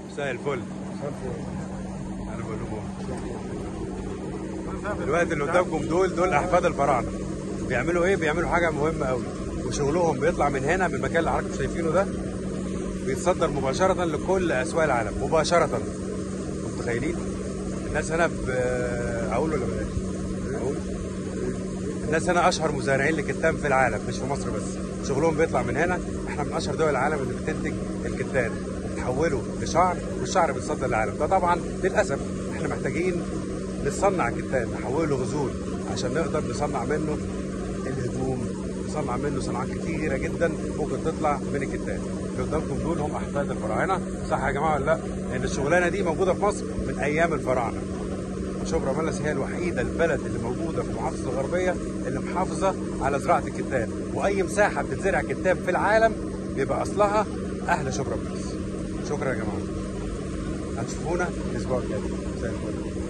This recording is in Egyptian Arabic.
مساء الفل انا بقول لكم دلوقتي اللي قدامكم دول دول احفاد الفراعنه بيعملوا ايه بيعملوا حاجه مهمه قوي وشغلهم بيطلع من هنا من المكان اللي حضراتكم شايفينه ده بيتصدر مباشره لكل اسواق العالم مباشره انتوا متخيلين الناس هنا ب اقول ولا بلاش اقول الناس هنا اشهر مزارعين لكتان في العالم مش في مصر بس شغلهم بيطلع من هنا احنا من اشهر دول العالم اللي بتنتج الكتان وبتحوله لشعر والشعر بيتصدر للعالم ده طبعا للاسف احنا محتاجين نصنع كتان نحوله لغزول عشان نقدر نصنع منه الهدوم نصنع منه صناعات كتيره جدا ممكن تطلع من الكتان اللي قدامكم دول هم احفاد الفراعنه صح يا جماعه ولا لا؟ لان الشغلانه دي موجوده في مصر من ايام الفراعنه شبرا ملس هي الوحيده البلد اللي موجوده في المحافظه الغربيه اللي محافظه على زراعه الكتان واي مساحه بتتزرع كتان في العالم بيبقى اصلها اهل شبرا ملس شكرا يا جماعه هتشوفونا الاسبوع الجاي زي الفل